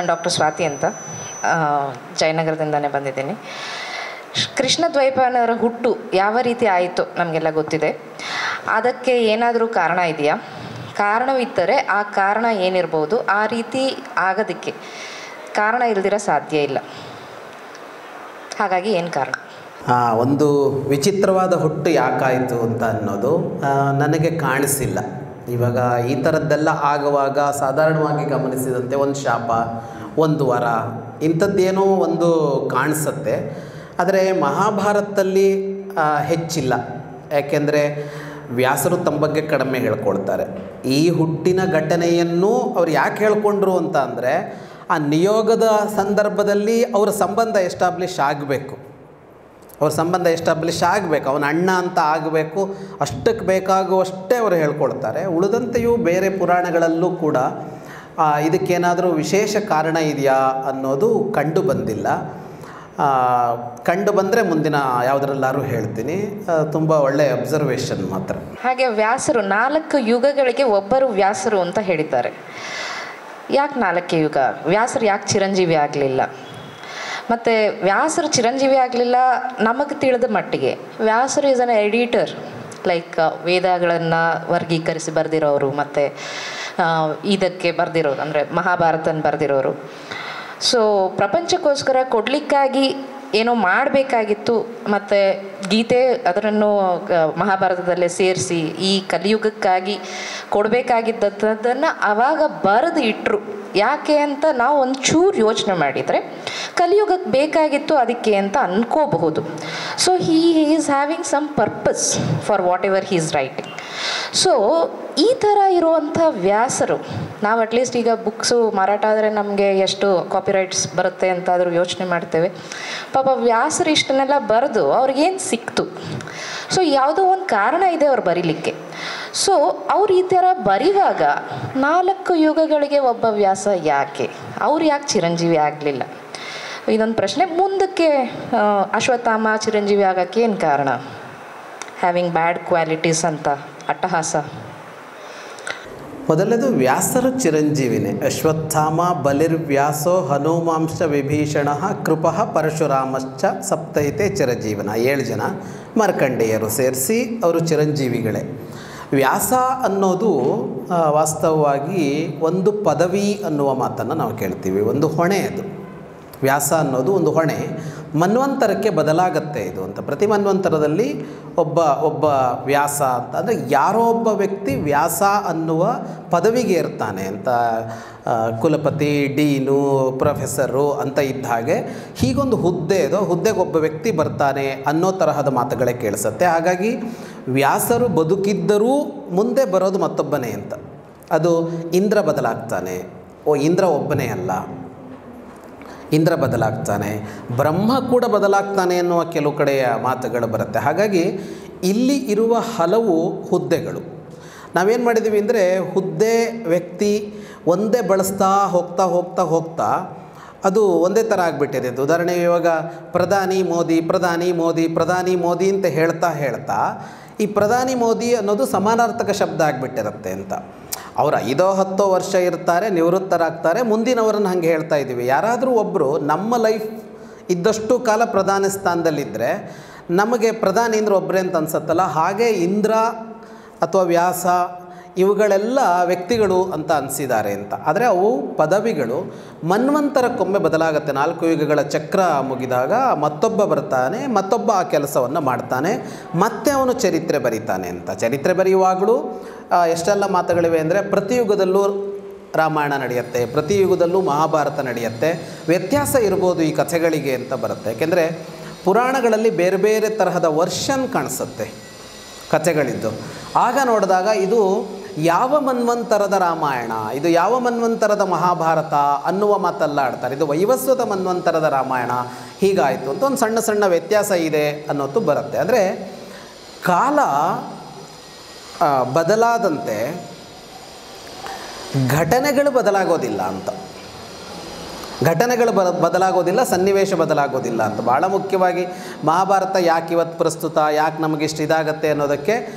doctor Swati ಅಂತ ಆ, ಜಯನಗರದಿಂದನೇ ಬಂದಿದ್ದೀನಿ ಶ್- ಕೃಷ್ಣ ದ್ವೈಪಾಯನವರ ಹುಟ್ಟು ಯಾವ ರೀತಿ ಆಯಿತು ನಮಗೆಲ್ಲ ಗೊತ್ತಿದೆ ಅದಕ್ಕೆ ಏನಾದರೂ ಕಾರಣ ಇದೆಯಾ ಕಾರಣವಿದ್ದರೆ ಆ ಕಾರಣ ಏನಿರ್ಬೋದು ಆ ರೀತಿ ಆಗೋದಕ್ಕೆ ಕಾರಣ ಇಲ್ದಿರ ಸಾಧ್ಯ ಇಲ್ಲ ಹಾಗಾಗಿ ಏನು ಕಾರಣ ಆ, ಒಂದು ವಿಚಿತ್ರವಾದ ಹುಟ್ಟು ಯಾಕಾಯಿತು ಅಂತ ಅನ್ನೋದು ಆ, ನನಗೆ ಕಾಣಿಸಿಲ್ಲ ಇವಾಗ ಈ ಥರದ್ದೆಲ್ಲ ಆಗುವಾಗ ಸಾಧಾರಣವಾಗಿ ಗಮನಿಸಿದಂತೆ ಒಂದು ಶಾಪ ಒಂದು ವರ ಇಂಥದ್ದೇನೋ ಒಂದು ಕಾಣಿಸುತ್ತೆ ಆದರೆ ಮಹಾಭಾರತದಲ್ಲಿ ಆ, ಹೆಚ್ಚಿಲ್ಲ ಯಾಕೆಂದರೆ ವ್ಯಾಸರು ತಮ್ಮ ಬಗ್ಗೆ ಕಡಿಮೆ ಹೇಳ್ಕೊಳ್ತಾರೆ ಈ ಹುಟ್ಟಿನ ಘಟನೆಯನ್ನು ಅವ್ರು ಯಾಕೆ ಹೇಳ್ಕೊಂಡ್ರು ಅಂತ ಅಂದರೆ ಆ ನಿಯೋಗದ ಸಂದರ್ಭದಲ್ಲಿ ಅವರ ಸಂಬಂಧ ಎಸ್ಟಾಬ್ಲಿಷ್ ಆಗಬೇಕು ಅವ್ರ ಸಂಬಂಧ ಎಸ್ಟಾಬ್ಲಿಷ್ ಆಗಬೇಕು ಅವನ ಅಣ್ಣ ಅಂತ ಆಗಬೇಕು ಅಷ್ಟಕ್ಕೆ ಬೇಕಾಗುವಷ್ಟೇ ಅವರು ಹೇಳ್ಕೊಳ್ತಾರೆ ಉಳಿದಂತೆಯೂ ಬೇರೆ ಪುರಾಣಗಳಲ್ಲೂ ಕೂಡ ಆ, ಇದಕ್ಕೇನಾದರೂ ವಿಶೇಷ ಕಾರಣ ಇದೆಯಾ ಅನ್ನೋದು ಕಂಡು ಬಂದಿಲ್ಲ ಆ, ಕಂಡು ಬಂದರೆ ಮುಂದಿನ ಯಾವುದರಲ್ಲಾರು ಹೇಳ್ತೀನಿ ತುಂಬ ಒಳ್ಳೆಯ ಅಬ್ಸರ್ವೇಷನ್ ಮಾತ್ರ ಹಾಗೆ ವ್ಯಾಸರು ನಾಲ್ಕು ಯುಗಗಳಿಗೆ ಒಬ್ಬರು ವ್ಯಾಸರು ಅಂತ ಹೇಳಿದ್ದಾರೆ ಯಾಕೆ ನಾಲ್ಕು ಯುಗ ವ್ಯಾಸರು ಯಾಕೆ ಚಿರಂಜೀವಿ ಆಗಲಿಲ್ಲ ಮತ್ತು ವ್ಯಾಸರು ಚಿರಂಜೀವಿ ಆಗಲಿಲ್ಲ ನಮಗೆ ತಿಳಿದ ಮಟ್ಟಿಗೆ ವ್ಯಾಸರು ಇಸ್ ಅನ್ ಎಡಿಟರ್ ಲೈಕ್ ವೇದಗಳನ್ನು ವರ್ಗೀಕರಿಸಿ ಬರೆದಿರೋರು ಮತ್ತು ಇದಕ್ಕೆ ಬರೆದಿರೋರು ಅಂದರೆ ಮಹಾಭಾರತನ ಬರೆದಿರೋರು ಸೊ ಪ್ರಪಂಚಕ್ಕೋಸ್ಕರ ಕೊಡಲಿಕ್ಕಾಗಿ ಏನೋ ಮಾಡಬೇಕಾಗಿತ್ತು ಮತ್ತು ಗೀತೆ ಅದನ್ನು ಆ, ಮಹಾಭಾರತದಲ್ಲೇ ಸೇರಿಸಿ ಈ ಕಲಿಯುಗಕ್ಕಾಗಿ ಕೊಡಬೇಕಾಗಿದ್ದದನ್ನು ಆವಾಗ ಬರೆದು ಇಟ್ಟರು ಯಾಕೆ ಅಂತ ನಾವು ಒಂಚೂರು ಯೋಚನೆ ಮಾಡಿದರೆ ಕಲಿಯುಗಕ್ಕೆ ಬೇಕಾಗಿತ್ತು ಅದಕ್ಕೆ ಅಂತ ಅನ್ಕೋಬಹುದು so he is having some purpose for whatever he is writing so ಈ ಥರ ಇರುವಂಥ ವ್ಯಾಸರು ನಾವು ಅಟ್ಲೀಸ್ಟ್ ಈಗ ಬುಕ್ಸು ಮಾರಾಟ ಆದರೆ ನಮಗೆ ಎಷ್ಟು ಕಾಪಿರೈಟ್ಸ್ ಬರುತ್ತೆ ಅಂತಾದರೂ ಯೋಚನೆ ಮಾಡ್ತೇವೆ ಪಾಪ ವ್ಯಾಸರು ಇಷ್ಟನ್ನೆಲ್ಲ ಬರೆದು ಅವ್ರಿಗೇನು ಸಿಕ್ತು ಸೊ ಯಾವುದೋ ಒಂದು ಕಾರಣ ಇದೆ ಅವ್ರು ಬರೀಲಿಕ್ಕೆ ಸೊ ಅವ್ರು ಈ ಥರ ಬರೆಯುವಾಗ ನಾಲ್ಕು ಯುಗಗಳಿಗೆ ಒಬ್ಬ ವ್ಯಾಸ ಯಾಕೆ ಅವ್ರು ಯಾಕೆ ಚಿರಂಜೀವಿ ಆಗಲಿಲ್ಲ ಇದೊಂದು ಪ್ರಶ್ನೆ ಮುಂದಕ್ಕೆ ಆ, ಅಶ್ವತ್ಥಾಮ ಚಿರಂಜೀವಿ ಆಗೋಕ್ಕೆ ಏನು ಕಾರಣ ಹ್ಯಾವಿಂಗ್ ಬ್ಯಾಡ್ ಕ್ವಾಲಿಟೀಸ್ ಅಂತ ಅಟ್ಟಹಾಸ ಮೊದಲನೇದು ವ್ಯಾಸರು ಚಿರಂಜೀವಿನೇ ಅಶ್ವತ್ಥಾಮ ಬಲಿರ್ವ್ಯಾಸೋ ಹನುಮಾಂಶ ವಿಭೀಷಣ ಕೃಪಃ ಪರಶುರಾಮಶ್ಚ ಸಪ್ತೈತೆ ಚಿರಂಜೀವನ ಏಳು ಜನ ಮಾರ್ಕಂಡೇಯರು ಸೇರಿಸಿ ಅವರು ಚಿರಂಜೀವಿಗಳೇ ವ್ಯಾಸ ಅನ್ನೋದು ಆ, ವಾಸ್ತವವಾಗಿ ಒಂದು ಪದವಿ ಅನ್ನುವ ಮಾತನ್ನು ನಾವು ಕೇಳ್ತೀವಿ ಒಂದು ಹೊಣೆ ಅದು ವ್ಯಾಸ ಅನ್ನೋದು ಒಂದು ಹೊಣೆ ಮನ್ವಂತರಕ್ಕೆ ಬದಲಾಗತ್ತೆ ಇದು ಅಂತ ಪ್ರತಿ ಮನ್ವಂತರದಲ್ಲಿ ಒಬ್ಬ ಒಬ್ಬ ವ್ಯಾಸ ಅಂತ ಅಂದರೆ ಯಾರೋ ಒಬ್ಬ ವ್ಯಕ್ತಿ ವ್ಯಾಸ ಅನ್ನುವ ಪದವಿಗೆ ಇರ್ತಾನೆ ಅಂತ ಆ, ಕುಲಪತಿ ಡೀನು ಪ್ರೊಫೆಸರು ಅಂತ ಇದ್ದ ಹಾಗೆ ಹೀಗೊಂದು ಹುದ್ದೆ ಇದು ಹುದ್ದೆಗೆ ಒಬ್ಬ ವ್ಯಕ್ತಿ ಬರ್ತಾನೆ ಅನ್ನೋ ತರಹದ ಮಾತುಗಳೇ ಕೇಳಿಸುತ್ತೆ ಹಾಗಾಗಿ ವ್ಯಾಸರು ಬದುಕಿದ್ದರೂ ಮುಂದೆ ಬರೋದು ಮತ್ತೊಬ್ಬನೇ ಅಂತ ಅದು ಇಂದ್ರ ಬದಲಾಗ್ತಾನೆ ಓ ಇಂದ್ರ ಒಬ್ಬನೇ ಅಲ್ಲ ಇಂದ್ರ ಬದಲಾಗ್ತಾನೆ ಬ್ರಹ್ಮ ಕೂಡ ಬದಲಾಗ್ತಾನೆ ಎನ್ನುವ ಕೆಲವು ಕಡೆಯ ಮಾತುಗಳು ಬರುತ್ತೆ ಹಾಗಾಗಿ ಇಲ್ಲಿ ಇರುವ ಹಲವು ಹುದ್ದೆಗಳು ನಾವೇನು ಮಾಡಿದ್ದೀವಿ ಅಂದರೆ ಹುದ್ದೆ ವ್ಯಕ್ತಿ ಒಂದೇ ಬಳಸ್ತಾ ಹೋಗ್ತಾ ಹೋಗ್ತಾ ಹೋಗ್ತಾ ಅದು ಒಂದೇ ಥರ ಆಗಿಬಿಟ್ಟಿದೆ ಅದು ಉದಾಹರಣೆಗೆ ಇವಾಗ ಪ್ರಧಾನಿ ಮೋದಿ ಪ್ರಧಾನಿ ಮೋದಿ ಪ್ರಧಾನಿ ಮೋದಿ ಅಂತ ಹೇಳ್ತಾ ಹೇಳ್ತಾ ಈ ಪ್ರಧಾನಿ ಮೋದಿ ಅನ್ನೋದು ಸಮಾನಾರ್ಥಕ ಶಬ್ದ ಆಗಿಬಿಟ್ಟಿರುತ್ತೆ ಅಂತ ಅವ್ರು ಐದೋ ಹತ್ತೋ ವರ್ಷ ಇರ್ತಾರೆ ನಿವೃತ್ತರಾಗ್ತಾರೆ ಮುಂದಿನವರನ್ನು ಹಾಗೆ ಹೇಳ್ತಾ ಇದ್ದೀವಿ ಯಾರಾದರೂ ಒಬ್ಬರು ನಮ್ಮ ಲೈಫ್ ಇದ್ದಷ್ಟು ಕಾಲ ಪ್ರಧಾನಿ ಸ್ಥಾನದಲ್ಲಿದ್ದರೆ ನಮಗೆ ಪ್ರಧಾನಿ ಅಂದ್ರೆ ಒಬ್ಬರೇ ಅಂತ ಅನ್ಸತ್ತಲ್ಲ ಹಾಗೆ ಇಂದ್ರ ಅಥವಾ ವ್ಯಾಸ ಇವುಗಳೆಲ್ಲ ವ್ಯಕ್ತಿಗಳು ಅಂತ ಅನಿಸಿದ್ದಾರೆ ಅಂತ ಆದರೆ ಅವು ಪದವಿಗಳು ಮನ್ವಂತರಕ್ಕೊಮ್ಮೆ ಬದಲಾಗುತ್ತೆ ನಾಲ್ಕು ಯುಗಗಳ ಚಕ್ರ ಮುಗಿದಾಗ ಮತ್ತೊಬ್ಬ ಬರ್ತಾನೆ ಮತ್ತೊಬ್ಬ ಆ ಕೆಲಸವನ್ನು ಮಾಡ್ತಾನೆ ಮತ್ತೆ ಅವನು ಚರಿತ್ರೆ ಬರೀತಾನೆ ಅಂತ ಚರಿತ್ರೆ ಬರೆಯುವಾಗಲೂ ಆ, ಎಷ್ಟೆಲ್ಲ ಮಾತುಗಳಿವೆ ಅಂದರೆ ಪ್ರತಿ ಯುಗದಲ್ಲೂ ರಾಮಾಯಣ ನಡೆಯುತ್ತೆ ಪ್ರತಿ ಯುಗದಲ್ಲೂ ಮಹಾಭಾರತ ನಡೆಯುತ್ತೆ ವ್ಯತ್ಯಾಸ ಇರ್ಬೋದು ಈ ಕಥೆಗಳಿಗೆ ಅಂತ ಬರುತ್ತೆ ಯಾಕೆಂದರೆ ಪುರಾಣಗಳಲ್ಲಿ ಬೇರೆ ಬೇರೆ ತರಹದ ವರ್ಷನ್ ಕಾಣಿಸುತ್ತೆ ಕಥೆಗಳಿದ್ದು ಆಗ ನೋಡಿದಾಗ ಇದು ಯಾವ ಮನ್ವಂತರದ ರಾಮಾಯಣ ಇದು ಯಾವ ಮನ್ವಂತರದ ಮಹಾಭಾರತ ಅನ್ನುವ ಮಾತಲ್ಲ ಆಡ್ತಾರೆ ಇದು ವೈವಸ್ವತ ಮನ್ವಂತರದ ರಾಮಾಯಣ ಹೀಗಾಯಿತು ಅಂತ ಒಂದು ಸಣ್ಣ ಸಣ್ಣ ವ್ಯತ್ಯಾಸ ಇದೆ ಅನ್ನೋದು ಬರುತ್ತೆ ಅಂದರೆ ಕಾಲ ಆ, ಬದಲಾದಂತೆ ಘಟನೆಗಳು ಬದಲಾಗೋದಿಲ್ಲ ಅಂತ ಘಟನೆಗಳು ಬ ಬದಲಾಗೋದಿಲ್ಲ ಸನ್ನಿವೇಶ ಬದಲಾಗೋದಿಲ್ಲ ಅಂತ ಭಾಳ ಮುಖ್ಯವಾಗಿ ಮಹಾಭಾರತ ಯಾಕೆ ಇವತ್ತು ಪ್ರಸ್ತುತ ಯಾಕೆ ನಮಗೆ ಇಷ್ಟು ಇದಾಗತ್ತೆ ಅನ್ನೋದಕ್ಕೆ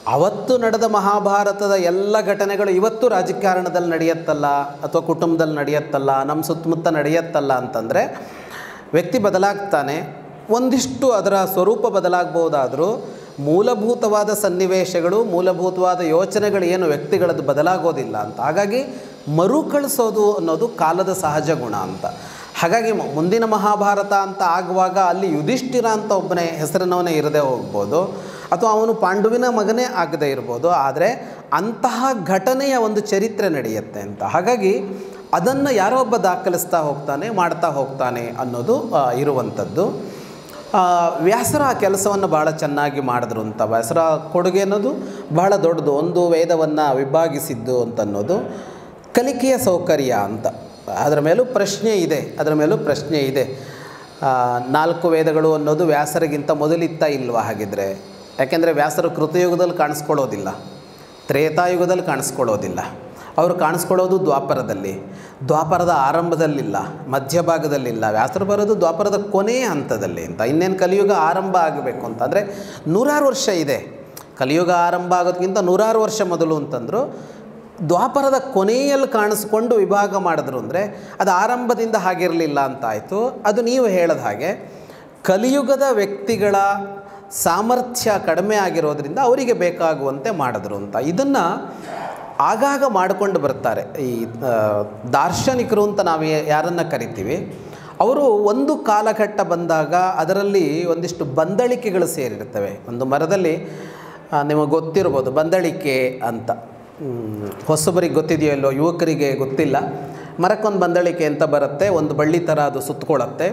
ಅವತ್ತು ನಡೆದ ಮಹಾಭಾರತದ ಎಲ್ಲ ಘಟನೆಗಳು ಇವತ್ತು ರಾಜಕಾರಣದಲ್ಲಿ ನಡೆಯತ್ತಲ್ಲ ಅಥವಾ ಕುಟುಂಬದಲ್ಲಿ ನಡೆಯತ್ತಲ್ಲ ನಮ್ಮ ಸುತ್ತಮುತ್ತ ನಡೆಯತ್ತಲ್ಲ ಅಂತಂದರೆ ವ್ಯಕ್ತಿ ಬದಲಾಗ್ತಾನೆ ಒಂದಿಷ್ಟು ಅದರ ಸ್ವರೂಪ ಬದಲಾಗ್ಬೋದಾದರೂ ಮೂಲಭೂತವಾದ ಸನ್ನಿವೇಶಗಳು ಮೂಲಭೂತವಾದ ಯೋಚನೆಗಳು ಏನು ವ್ಯಕ್ತಿಗಳದ್ದು ಬದಲಾಗೋದಿಲ್ಲ ಅಂತ ಹಾಗಾಗಿ ಮರುಕಳಿಸೋದು ಅನ್ನೋದು ಕಾಲದ ಸಹಜ ಗುಣ ಅಂತ ಹಾಗಾಗಿ ಮ- ಮುಂದಿನ ಮಹಾಭಾರತ ಅಂತ ಆಗುವಾಗ ಅಲ್ಲಿ ಯುಧಿಷ್ಠಿರ ಅಂತ ಒಬ್ಬನೇ ಹೆಸರಿನವನೇ ಇರದೇ ಹೋಗ್ಬೋದು ಅಥವಾ ಅವನು ಪಾಂಡುವಿನ ಮಗನೇ ಆಗದೇ ಇರ್ಬೋದು ಆದರೆ ಅಂತಹ ಘಟನೆಯ ಒಂದು ಚರಿತ್ರೆ ನಡೆಯುತ್ತೆ ಅಂತ ಹಾಗಾಗಿ ಅದನ್ನು ಯಾರೋ ಒಬ್ಬ ದಾಖಲಿಸ್ತಾ ಹೋಗ್ತಾನೆ ಮಾಡ್ತಾ ಹೋಗ್ತಾನೆ ಅನ್ನೋದು ಆ, ಇರುವಂಥದ್ದು ಆ, ವ್ಯಾಸರ ಆ ಕೆಲಸವನ್ನು ಭಾಳ ಚೆನ್ನಾಗಿ ಮಾಡಿದ್ರು ಅಂತ ವ್ಯಾಸರ ಕೊಡುಗೆ ಅನ್ನೋದು ಬಹಳ ದೊಡ್ಡದು ಒಂದು ವೇದವನ್ನು ವಿಭಾಗಿಸಿದ್ದು ಅಂತನ್ನೋದು ಕಲಿಕೆಯ ಸೌಕರ್ಯ ಅಂತ ಅದರ ಮೇಲೂ ಪ್ರಶ್ನೆ ಇದೆ ಅದರ ಮೇಲೂ ಪ್ರಶ್ನೆ ಇದೆ ಆ, ನಾಲ್ಕು ವೇದಗಳು ಅನ್ನೋದು ವ್ಯಾಸರಿಗಿಂತ ಮೊದಲಿತ್ತ ಇಲ್ವಾ ಹಾಗಿದ್ರೆ ಯಾಕೆಂದರೆ ವ್ಯಾಸರು ಕೃತಯುಗದಲ್ಲಿ ಕಾಣಿಸ್ಕೊಳ್ಳೋದಿಲ್ಲ ತ್ರೇತಾಯುಗದಲ್ಲಿ ಕಾಣಿಸ್ಕೊಳ್ಳೋದಿಲ್ಲ ಅವರು ಕಾಣಿಸ್ಕೊಳ್ಳೋದು ದ್ವಾಪರದಲ್ಲಿ ದ್ವಾಪರದ ಆರಂಭದಲ್ಲಿಲ್ಲ ಮಧ್ಯಭಾಗದಲ್ಲಿಲ್ಲ ವ್ಯಾಸರು ಬರೋದು ದ್ವಾಪರದ ಕೊನೆಯ ಹಂತದಲ್ಲಿ ಅಂತ ಇನ್ನೇನು ಕಲಿಯುಗ ಆರಂಭ ಆಗಬೇಕು ಅಂತ ಅಂದರೆ ನೂರಾರು ವರ್ಷ ಇದೆ ಕಲಿಯುಗ ಆರಂಭ ಆಗೋದಕ್ಕಿಂತ ನೂರಾರು ವರ್ಷ ಮೊದಲು ಅಂತಂದರು ದ್ವಾಪರದ ಕೊನೆಯಲ್ಲಿ ಕಾಣಿಸ್ಕೊಂಡು ವಿಭಾಗ ಮಾಡಿದ್ರು ಅಂದರೆ ಅದು ಆರಂಭದಿಂದ ಹಾಗಿರಲಿಲ್ಲ ಅಂತ ಆಯಿತು ಅದು ನೀವು ಹೇಳದ ಹಾಗೆ ಕಲಿಯುಗದ ವ್ಯಕ್ತಿಗಳ ಸಾಮರ್ಥ್ಯ ಕಡಿಮೆ ಆಗಿರೋದ್ರಿಂದ ಅವರಿಗೆ ಬೇಕಾಗುವಂತೆ ಮಾಡಿದ್ರು ಅಂತ ಇದನ್ನು ಆಗಾಗ ಮಾಡಿಕೊಂಡು ಬರ್ತಾರೆ ಈ ಆ, ದಾರ್ಶನಿಕರು ಅಂತ ನಾವು ಯಾ- ಯಾರನ್ನು ಕರಿತೀವಿ ಅವರು ಒಂದು ಕಾಲಘಟ್ಟ ಬಂದಾಗ ಅದರಲ್ಲಿ ಒಂದಿಷ್ಟು ಬಂದಳಿಕೆಗಳು ಸೇರಿರ್ತವೆ ಒಂದು ಮರದಲ್ಲಿ ಆ, ನಿಮಗೆ ಗೊತ್ತಿರ್ಬೋದು ಬಂದಳಿಕೆ ಅಂತ ಹ್ಮ್, ಹೊಸಬರಿಗೆ ಗೊತ್ತಿದೆಯೋ ಇಲ್ಲೋ ಯುವಕರಿಗೆ ಗೊತ್ತಿಲ್ಲ ಮರಕ್ಕೊಂದು ಬಂದಳಿಕೆ ಅಂತ ಬರುತ್ತೆ ಒಂದು ಬಳ್ಳಿ ಥರ ಅದು ಸುತ್ತಕೊಳ್ಳುತ್ತೆ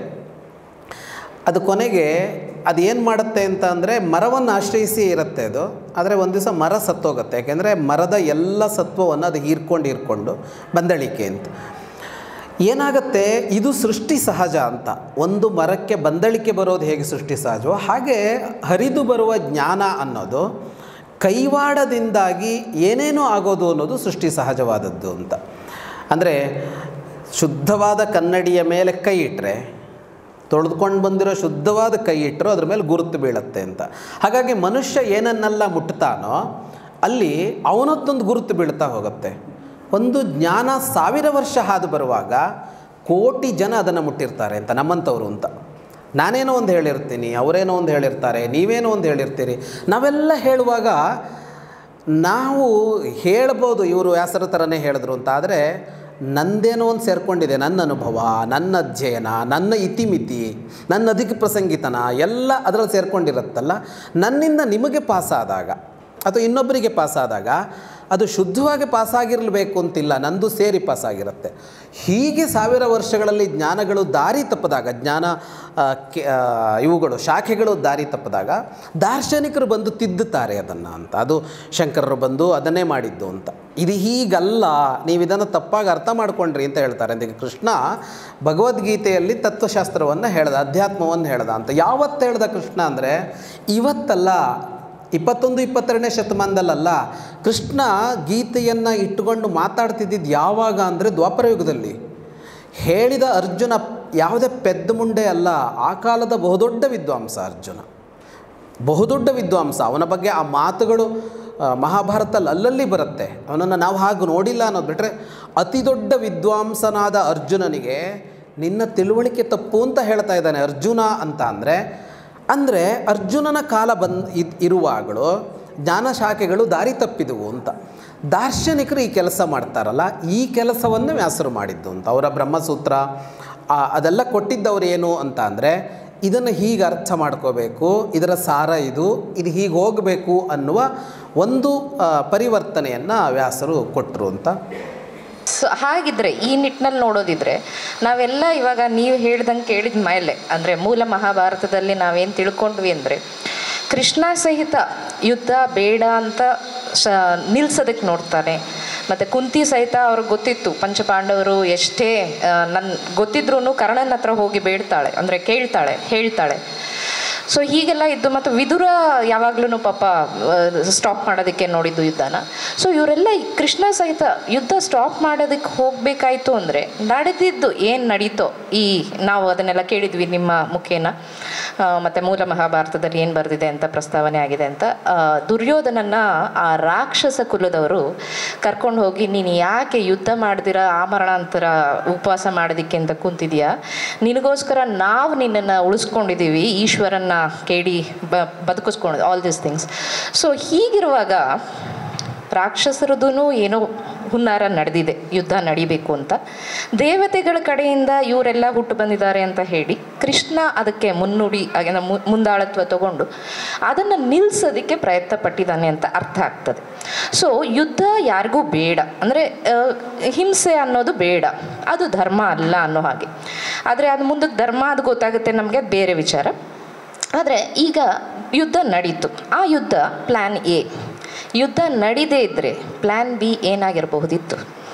ಅದು ಕೊನೆಗೆ ಅದು ಏನು ಮಾಡುತ್ತೆ ಅಂತ ಅಂದರೆ ಮರವನ್ನು ಆಶ್ರಯಿಸಿ ಇರುತ್ತೆ ಅದು ಆದರೆ ಒಂದು ದಿವಸ ಮರ ಸತ್ತೋಗುತ್ತೆ ಯಾಕೆಂದರೆ ಮರದ ಎಲ್ಲ ಸತ್ವವನ್ನು ಅದು ಹೀರ್ಕೊಂಡು ಹೀರ್ಕೊಂಡು ಬಂದಳಿಕೆ ಅಂತ ಏನಾಗುತ್ತೆ ಇದು ಸೃಷ್ಟಿ ಸಹಜ ಅಂತ ಒಂದು ಮರಕ್ಕೆ ಬಂದಳಿಕೆ ಬರೋದು ಹೇಗೆ ಸೃಷ್ಟಿ ಸಹಜವೋ ಹಾಗೆ ಹರಿದು ಬರುವ ಜ್ಞಾನ ಅನ್ನೋದು ಕೈವಾಡದಿಂದಾಗಿ ಏನೇನೋ ಆಗೋದು ಅನ್ನೋದು ಸೃಷ್ಟಿ ಸಹಜವಾದದ್ದು ಅಂತ ಅಂದರೆ ಶುದ್ಧವಾದ ಕನ್ನಡಿಯ ಮೇಲೆ ಕೈ ಇಟ್ಟರೆ ತೊಳೆದುಕೊಂಡು ಬಂದಿರೋ ಶುದ್ಧವಾದ ಕೈ ಇಟ್ಟರು ಅದ್ರ ಮೇಲೆ ಗುರುತು ಬೀಳುತ್ತೆ ಅಂತ ಹಾಗಾಗಿ ಮನುಷ್ಯ ಏನನ್ನೆಲ್ಲ ಮುಟ್ತಾನೋ ಅಲ್ಲಿ ಅವನದ್ದೊಂದು ಗುರುತು ಬೀಳ್ತಾ ಹೋಗುತ್ತೆ ಒಂದು ಜ್ಞಾನ ಸಾವಿರ ವರ್ಷ ಹಾದು ಬರುವಾಗ ಕೋಟಿ ಜನ ಅದನ್ನು ಮುಟ್ಟಿರ್ತಾರೆ ಅಂತ ನಮ್ಮಂಥವ್ರು ಅಂತ ನಾನೇನೋ ಒಂದು ಹೇಳಿರ್ತೀನಿ ಅವರೇನೋ ಒಂದು ಹೇಳಿರ್ತಾರೆ ನೀವೇನೋ ಒಂದು ಹೇಳಿರ್ತೀರಿ ನಾವೆಲ್ಲ ಹೇಳುವಾಗ ನಾವು ಹೇಳ್ಬೋದು ಇವರು ವ್ಯಾಸರ ಥರನೇ ಹೇಳಿದ್ರು ಅಂತ ಆದರೆ ನಂದೇನೋ ಒಂದು ಸೇರ್ಕೊಂಡಿದೆ ನನ್ನ ಅನುಭವ ನನ್ನ ಅಧ್ಯಯನ ನನ್ನ ಇತಿಮಿತಿ ನನ್ನ ಅಧಿಕ ಪ್ರಸಂಗಿತನ ಎಲ್ಲ ಅದರಲ್ಲಿ ಸೇರ್ಕೊಂಡಿರುತ್ತಲ್ಲ ನನ್ನಿಂದ ನಿಮಗೆ ಪಾಸಾದಾಗ ಅಥವಾ ಇನ್ನೊಬ್ಬರಿಗೆ ಪಾಸಾದಾಗ ಅದು ಶುದ್ಧವಾಗಿ ಪಾಸಾಗಿರಬೇಕು ಅಂತಿಲ್ಲ ನಂದು ಸೇರಿ ಪಾಸಾಗಿರುತ್ತೆ ಹೀಗೆ ಸಾವಿರ ವರ್ಷಗಳಲ್ಲಿ ಜ್ಞಾನಗಳು ದಾರಿ ತಪ್ಪದಾಗ ಜ್ಞಾನ ಆ, ಕೆ- ಆ, ಇವುಗಳು ಶಾಖೆಗಳು ದಾರಿ ತಪ್ಪದಾಗ ದಾರ್ಶನಿಕರು ಬಂದು ತಿದ್ದುತ್ತಾರೆ ಅದನ್ನು ಅಂತ ಅದು ಶಂಕರರು ಬಂದು ಅದನ್ನೇ ಮಾಡಿದ್ದು ಅಂತ ಇದು ಹೀಗಲ್ಲ ನೀವು ಇದನ್ನು ತಪ್ಪಾಗಿ ಅರ್ಥ ಮಾಡ್ಕೊಂಡ್ರಿ ಅಂತ ಹೇಳ್ತಾರೆ ಅದಕ್ಕೆ ಕೃಷ್ಣ ಭಗವದ್ಗೀತೆಯಲ್ಲಿ ತತ್ವಶಾಸ್ತ್ರವನ್ನು ಹೇಳ್ದ ಅಧ್ಯಾತ್ಮವನ್ನು ಹೇಳ್ದ ಅಂತ ಯಾವತ್ತು ಹೇಳ್ದ ಕೃಷ್ಣ ಅಂದರೆ ಇವತ್ತಲ್ಲ ಇಪ್ಪತ್ತೊಂದು ಇಪ್ಪತ್ತೆರಡನೇ ಶತಮಾನದಲ್ಲಲ್ಲ ಕೃಷ್ಣ ಗೀತೆಯನ್ನು ಇಟ್ಟುಕೊಂಡು ಮಾತಾಡ್ತಿದ್ದಿದ್ದು ಯಾವಾಗ ಅಂದರೆ ದ್ವಾಪರ ಯುಗದಲ್ಲಿ ಹೇಳಿದ ಅರ್ಜುನ ಯಾವುದೇ ಪೆದ್ದ ಮುಂಡೆ ಅಲ್ಲ ಆ ಕಾಲದ ಬಹುದೊಡ್ಡ ವಿದ್ವಾಂಸ ಅರ್ಜುನ ಬಹುದೊಡ್ಡ ವಿದ್ವಾಂಸ ಅವನ ಬಗ್ಗೆ ಆ ಮಾತುಗಳು ಆ, ಮಹಾಭಾರತದಲ್ಲಿ ಅಲ್ಲಲ್ಲಿ ಬರುತ್ತೆ ಅವನನ್ನು ನಾವು ಹಾಗೆ ನೋಡಿಲ್ಲ ಅನ್ನೋದು ಬಿಟ್ಟರೆ ಅತಿ ದೊಡ್ಡ ವಿದ್ವಾಂಸನಾದ ಅರ್ಜುನನಿಗೆ ನಿನ್ನ ತಿಳುವಳಿಕೆ ತಪ್ಪು ಅಂತ ಹೇಳ್ತಾ ಇದ್ದಾನೆ ಅರ್ಜುನ ಅಂತ ಅಂದರೆ ಅಂದರೆ ಅರ್ಜುನನ ಕಾಲ ಬಂದ್ ಇದ್ ಇರುವಾಗಲೂ ಜ್ಞಾನ ಶಾಖೆಗಳು ದಾರಿ ತಪ್ಪಿದವು ಅಂತ ದಾರ್ಶನಿಕರು ಈ ಕೆಲಸ ಮಾಡ್ತಾರಲ್ಲ ಈ ಕೆಲಸವನ್ನು ವ್ಯಾಸರು ಮಾಡಿದ್ದು ಅಂತ ಅವರ ಬ್ರಹ್ಮಸೂತ್ರ ಆ, ಅದೆಲ್ಲ ಕೊಟ್ಟಿದ್ದವ್ರು ಏನು ಅಂತ ಅಂದರೆ ಇದನ್ನು ಹೀಗೆ ಅರ್ಥ ಮಾಡ್ಕೋಬೇಕು ಇದರ ಸಾರ ಇದು ಇದು ಹೀಗೆ ಹೋಗಬೇಕು ಅನ್ನುವ ಒಂದು ಆ, ಪರಿವರ್ತನೆಯನ್ನು ವ್ಯಾಸರು ಕೊಟ್ಟರು ಅಂತ ಸೊ ಹಾಗಿದ್ರೆ ಈ ನಿಟ್ಟಿನಲ್ಲಿ ನೋಡೋದಿದ್ರೆ ನಾವೆಲ್ಲ ಇವಾಗ ನೀವು ಹೇಳ್ದಂಗೆ ಕೇಳಿದ ಮೇಲೆ ಅಂದರೆ ಮೂಲ ಮಹಾಭಾರತದಲ್ಲಿ ನಾವೇನು ತಿಳ್ಕೊಂಡ್ವಿ ಅಂದರೆ ಕೃಷ್ಣ ಸಹಿತ ಯುದ್ಧ ಬೇಡ ಅಂತ ಶ ನಿಲ್ಸೋದಕ್ಕೆ ನೋಡ್ತಾನೆ ಮತ್ತು ಕುಂತಿ ಸಹಿತ ಅವ್ರಿಗೆ ಗೊತ್ತಿತ್ತು ಪಂಚಪಾಂಡವರು ಎಷ್ಟೇ ನನ್ನ ಗೊತ್ತಿದ್ರೂ ಕರ್ಣನ ಹತ್ರ ಹೋಗಿ ಬೇಡ್ತಾಳೆ ಅಂದರೆ ಕೇಳ್ತಾಳೆ ಹೇಳ್ತಾಳೆ ಸೊ ಹೀಗೆಲ್ಲ ಇದ್ದು ಮತ್ತು ವಿದುರ ಯಾವಾಗ್ಲೂ ಪಾಪ ಸ್ಟಾಪ್ ಮಾಡೋದಕ್ಕೆ ನೋಡಿದ್ದು ಯುದ್ಧನ ಸೊ ಇವರೆಲ್ಲ ಕೃಷ್ಣ ಸಹಿತ ಯುದ್ಧ ಸ್ಟಾಪ್ ಮಾಡೋದಕ್ಕೆ ಹೋಗಬೇಕಾಯ್ತು ಅಂದರೆ ನಡೆದಿದ್ದು ಏನು ನಡೀತೋ ಈ ನಾವು ಅದನ್ನೆಲ್ಲ ಕೇಳಿದ್ವಿ ನಿಮ್ಮ ಮುಖೇನ ಆ, ಮತ್ತೆ ಮೂಲ ಮಹಾಭಾರತದಲ್ಲಿ ಏನು ಬರೆದಿದೆ ಅಂತ ಪ್ರಸ್ತಾವನೆ ಆಗಿದೆ ಅಂತ ಆ, ದುರ್ಯೋಧನನ್ನ ಆ ರಾಕ್ಷಸ ಕುಲದವರು ಕರ್ಕೊಂಡು ಹೋಗಿ ನೀನು ಯಾಕೆ ಯುದ್ಧ ಮಾಡ್ದಿರ ಆಮರಣಾಂತರ ಉಪವಾಸ ಮಾಡೋದಕ್ಕೆ ಅಂತ ಕುಂತಿದ್ಯಾ ನಿನಗೋಸ್ಕರ ನಾವು ನಿನ್ನನ್ನು ಉಳಿಸ್ಕೊಂಡಿದ್ದೀವಿ ಈಶ್ವರನ್ನ ಕೇಳಿ ಬ ಬದುಕಿಸ್ಕೊಂಡು ಆಲ್ ದೀಸ್ ಥಿಂಗ್ಸ್ ಸೊ ಹೀಗಿರುವಾಗ ರಾಕ್ಷಸರದೂ ಏನೋ ಹುನ್ನಾರ ನಡೆದಿದೆ ಯುದ್ಧ ನಡಿಬೇಕು ಅಂತ ದೇವತೆಗಳ ಕಡೆಯಿಂದ ಇವರೆಲ್ಲ ಹುಟ್ಟು ಬಂದಿದ್ದಾರೆ ಅಂತ ಹೇಳಿ ಕೃಷ್ಣ ಅದಕ್ಕೆ ಮುನ್ನುಡಿ ಆಗಿನ ಮು- ಮುಂದಾಳತ್ವ ತಗೊಂಡು ಅದನ್ನು ನಿಲ್ಲಿಸೋದಕ್ಕೆ ಪ್ರಯತ್ನ ಪಟ್ಟಿದ್ದಾನೆ ಅಂತ ಅರ್ಥ ಆಗ್ತದೆ ಸೊ ಯುದ್ಧ ಯಾರಿಗೂ ಬೇಡ ಅಂದರೆ ಹಿಂಸೆ ಅನ್ನೋದು ಬೇಡ ಅದು ಧರ್ಮ ಅಲ್ಲ ಅನ್ನೋ ಹಾಗೆ ಆದರೆ ಅದು ಮುಂದಕ್ಕೆ ಧರ್ಮ ಅದು ಗೊತ್ತಾಗುತ್ತೆ ನಮಗೆ ಬೇರೆ ವಿಚಾರ ಆದರೆ ಈಗ ಯುದ್ಧ ನಡೀತು ಆ ಯುದ್ಧ ಪ್ಲ್ಯಾನ್ ಎ ಯುದ್ಧ ನಡೀದೇ ಇದ್ದರೆ ಪ್ಲ್ಯಾನ್ ಬಿ ಏನಾಗಿರಬಹುದಿತ್ತು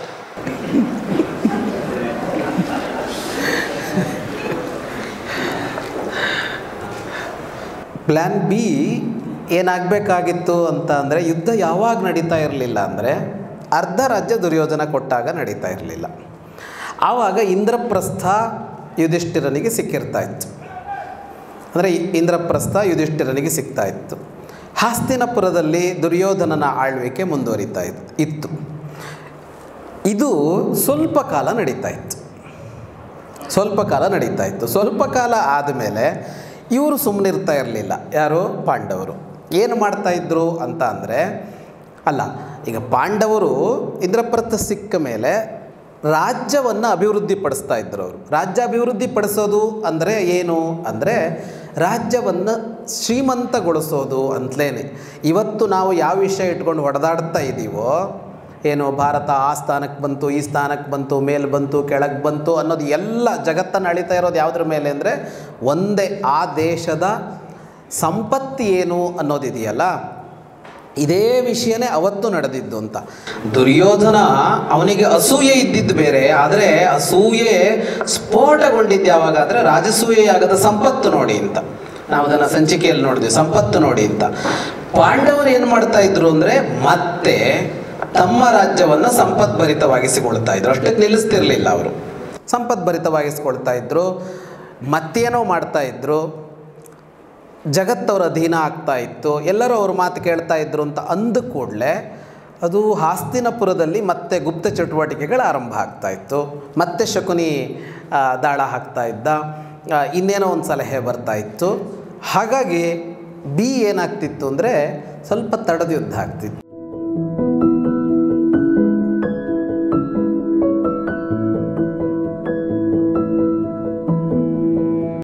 ಪ್ಲ್ಯಾನ್ ಬಿ ಏನಾಗಬೇಕಾಗಿತ್ತು ಅಂತ ಅಂದರೆ ಯುದ್ಧ ಯಾವಾಗ ನಡೀತಾ ಇರಲಿಲ್ಲ ಅಂದರೆ ಅರ್ಧ ರಾಜ್ಯ ದುರ್ಯೋಧನ ಕೊಟ್ಟಾಗ ನಡೀತಾ ಇರಲಿಲ್ಲ ಆವಾಗ ಇಂದ್ರಪ್ರಸ್ಥ ಯುಧಿಷ್ಠಿರನಿಗೆ ಸಿಕ್ಕಿರ್ತಾ ಇತ್ತು ಅಂದರೆ ಇಂದ್ರಪ್ರಸ್ಥ ಯುಧಿಷ್ಠಿರನಿಗೆ ಸಿಗ್ತಾ ಇತ್ತು ಹಾಸ್ತಿನಪುರದಲ್ಲಿ ದುರ್ಯೋಧನನ ಆಳ್ವಿಕೆ ಮುಂದುವರಿತಾ ಇತ್ತು ಇತ್ತು ಇದು ಸ್ವಲ್ಪ ಕಾಲ ನಡೀತಾ ಇತ್ತು ಸ್ವಲ್ಪ ಕಾಲ ನಡೀತಾ ಇತ್ತು ಸ್ವಲ್ಪ ಕಾಲ ಆದಮೇಲೆ ಇವರು ಸುಮ್ಮನಿರ್ತಾ ಇರಲಿಲ್ಲ ಯಾರು ಪಾಂಡವರು ಏನು ಮಾಡ್ತಾ ಇದ್ರು ಅಂತ ಅಂದರೆ ಅಲ್ಲ ಈಗ ಪಾಂಡವರು ಇಂದ್ರಪ್ರಸ್ಥ ಸಿಕ್ಕ ಮೇಲೆ ರಾಜ್ಯವನ್ನು ಅಭಿವೃದ್ಧಿ ಪಡಿಸ್ತಾ ಇದ್ರು ಅವರು ರಾಜ್ಯ ಅಭಿವೃದ್ಧಿ ಪಡಿಸೋದು ಅಂದರೆ ಏನು ಅಂದರೆ ರಾಜ್ಯವನ್ನು ಶ್ರೀಮಂತಗೊಳಿಸೋದು ಅಂತಲೇ ಇವತ್ತು ನಾವು ಯಾವ ವಿಷಯ ಇಟ್ಕೊಂಡು ಹೊಡೆದಾಡ್ತಾ ಇದ್ದೀವೋ ಏನು ಭಾರತ ಆ ಸ್ಥಾನಕ್ಕೆ ಬಂತು ಈ ಸ್ಥಾನಕ್ಕೆ ಬಂತು ಮೇಲೆ ಬಂತು ಕೆಳಗೆ ಬಂತು ಅನ್ನೋದು ಎಲ್ಲ ಜಗತ್ತನ್ನು ಅಳಿತಾ ಇರೋದು ಯಾವುದ್ರ ಮೇಲೆ ಅಂದರೆ ಒಂದೇ ಆ ದೇಶದ ಸಂಪತ್ತಿ ಏನು ಅನ್ನೋದಿದೆಯಲ್ಲ ಇದೇ ವಿಷಯನೇ ಅವತ್ತು ನಡೆದಿದ್ದು ಅಂತ ದುರ್ಯೋಧನ ಅವನಿಗೆ ಅಸೂಯೆ ಇದ್ದಿದ್ದು ಬೇರೆ ಆದರೆ ಅಸೂಯೆ ಸ್ಫೋಟಗೊಂಡಿದ್ದು ಯಾವಾಗ ಅಂದರೆ ರಾಜಸೂಯೆಯಾಗದ ಸಂಪತ್ತು ನೋಡಿ ಅಂತ ನಾವು ಅದನ್ನು ಸಂಚಿಕೆಯಲ್ಲಿ ನೋಡಿದ್ವಿ ಸಂಪತ್ತು ನೋಡಿ ಅಂತ ಪಾಂಡವರು ಏನು ಮಾಡ್ತಾ ಇದ್ರು ಅಂದರೆ ಮತ್ತೆ ತಮ್ಮ ರಾಜ್ಯವನ್ನು ಸಂಪದ್ಭರಿತವಾಗಿಸಿಕೊಳ್ತಾ ಇದ್ರು ಅಷ್ಟಕ್ಕೆ ನಿಲ್ಲಿಸ್ತಿರ್ಲಿಲ್ಲ ಅವರು ಸಂಪದ್ಭರಿತವಾಗಿಸ್ಕೊಳ್ತಾ ಇದ್ರು ಮತ್ತೇನೋ ಮಾಡ್ತಾ ಇದ್ರು ಜಗತ್ತವರ ಅಧೀನ ಆಗ್ತಾ ಇತ್ತು ಎಲ್ಲರೂ ಅವ್ರ ಮಾತು ಕೇಳ್ತಾ ಇದ್ರು ಅಂತ ಅಂದ ಕೂಡಲೇ ಅದು ಹಾಸ್ತಿನಪುರದಲ್ಲಿ ಮತ್ತೆ ಗುಪ್ತ ಚಟುವಟಿಕೆಗಳು ಆರಂಭ ಆಗ್ತಾ ಇತ್ತು ಮತ್ತೆ ಶಕುನಿ ಆ, ದಾಳ ಹಾಕ್ತಾ ಇದ್ದ ಆ, ಇನ್ನೇನೋ ಒಂದು ಸಲಹೆ ಬರ್ತಾ ಇತ್ತು ಹಾಗಾಗಿ ಬಿ ಏನಾಗ್ತಿತ್ತು ಅಂದರೆ ಸ್ವಲ್ಪ ತಡೆದ ಯುದ್ಧ ಆಗ್ತಿತ್ತು